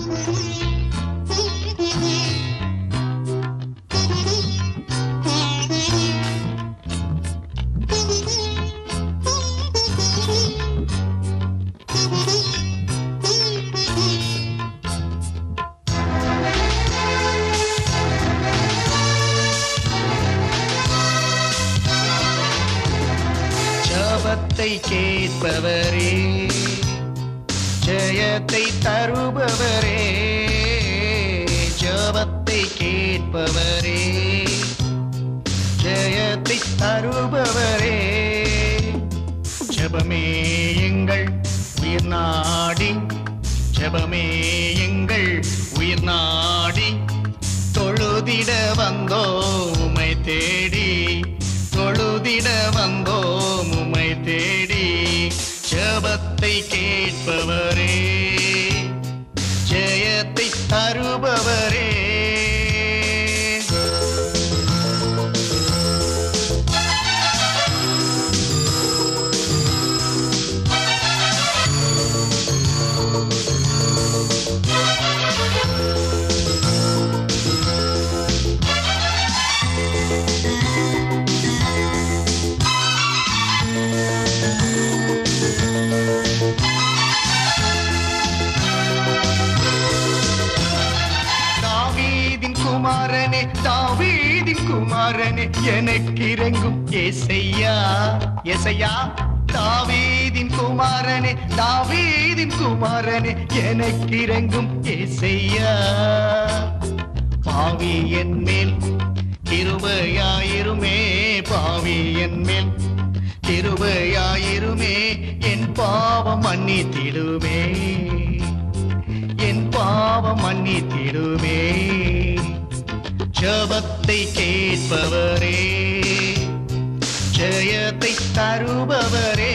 ஜபத்தை கேட்பவரே ஜெயத்தை தருபவரே ஜபத்தை கேட்பவரே ஜெயத்தை தருபவரே ஜபமே எங்கள் உயிர் நாடி ஜபமே எங்கள் உயிர் நாடி தொழுதிட வந்தோ உமை தேடி தொழுதிட வந்தோ உமை தேடி ஜபத்தை கேட்பவரே ஜெயத்தை தருபவரே தாவீதின் குமாரனே தாவீதின் குமாரனே எனக்கு இறங்கும் ஏசையா ஏசையா தாவீதின் குமாரனே தாவீதின் குமாரனே எனக்கு இறங்கும் ஏசையா பாவி என் மேல் கிருபையாயிருமே பாவி என் மேல் கிருபையாயிருமே என் பாவம் மன்னித்திடுமே என் பாவம் மன்னித்திடுமே ஜபத்தை கேட்பவரே ஜெயத்தை தருபவரே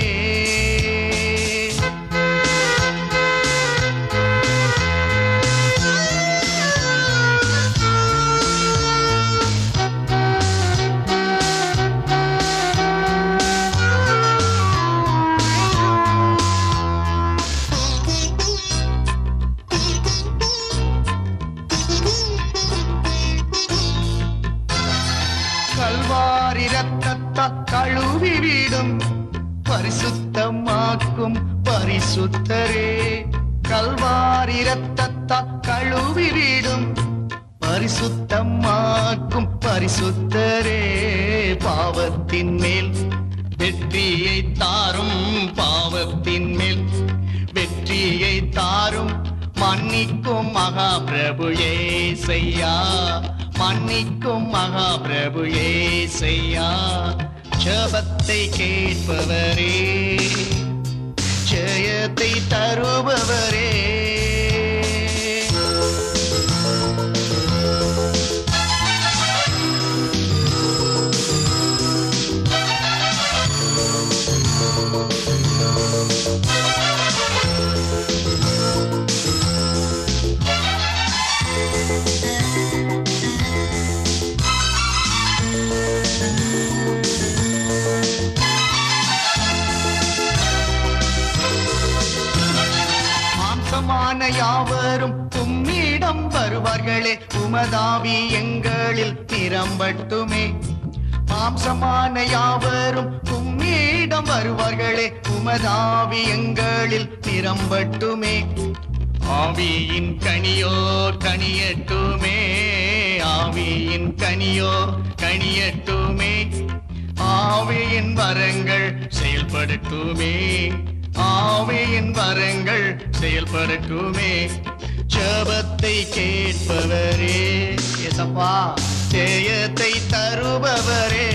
கல்வாரி ரத்தத்தா கழுவி விடும் பரிசுத்தமாக்கும் பரிசுத்தரே கல்வாரி ரத்தத்தா கழுவி விடும் பரிசுத்தமாக்கும் பரிசுத்தரே பாவத்தின் மேல் வெற்றியை தாரும் பாவத்தின் மேல் வெற்றியை தாரும் மன்னிக்கும் மகா பிரபு ஏசையா மன்னிக்கும் மகா பிரபு ஏசையா ஜபத்தை கேட்பவரே ஜெயத்தை தருபவரே மாம்சமான யாவரும் உம்மிடம் வருவார்களே உமதாவி எங்களில் நிரம்பட்டுமே மாம்சமான யாவரும் உம்மிடம் வருவார்களே உமதாவி எங்களில் நிரம்பட்டுமே ஆவியின் கனியோ கனியட்டுமே ஆவியின் கனியோ கனியட்டுமே ஆவியின் வரங்கள் செயல்படுத்துமே ஆவியின் வரங்கள் செயல்படுத்துமே ஜபத்தை கேட்பவரே எசப்பா ஜெயத்தை தருபவரே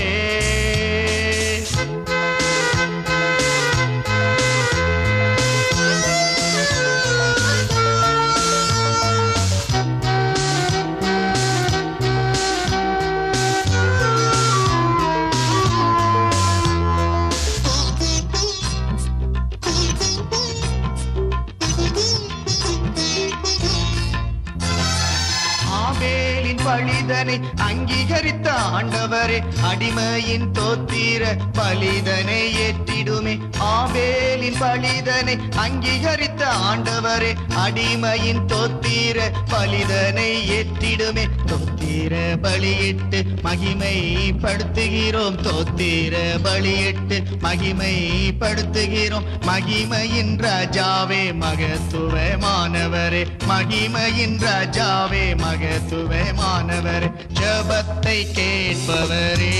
ஆவேலின் பலிதனை அங்கீகரித்த ஆண்டவரே அடிமையின் தோத்திர பலிதனை ஏற்றிடுமே ஆவேலின் பலிதனை அங்கீகரித்த ஆண்டவரே அடிமையின் தோத்திர பலிதனை ஏற்றிடுமே தோத்திர பலியிட்டு மகிமைப்படுத்துகிறோம் தோத்திர பலியிட்டு மகிமைப்படுத்துகிறோம் மகிமையின் ராஜாவே மகத்துவமானவரே மகிமையின் ராஜாவே மகத்துவமானவரே ஜபத்தை கேட்பவரே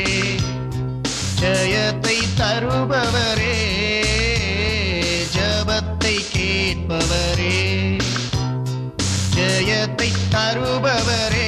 ஜெயத்தை தருபவரே ஜபத்தை கேட்பவரே ஜெயத்தை தருபவரே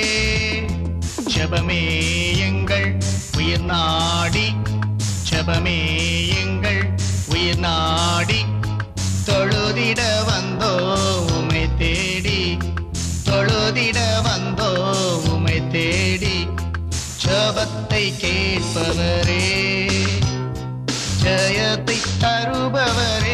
ஜபமே எங்கள் உயிர் நாடி ஜபமே எங்கள் உயிர் நாடி தொழுதிட வந்தோ உமை தேடி தொழுதிட வந்தோ உமை தேடி ஜபத்தை கேட்பவரே ஜெயத்தை தருபவரே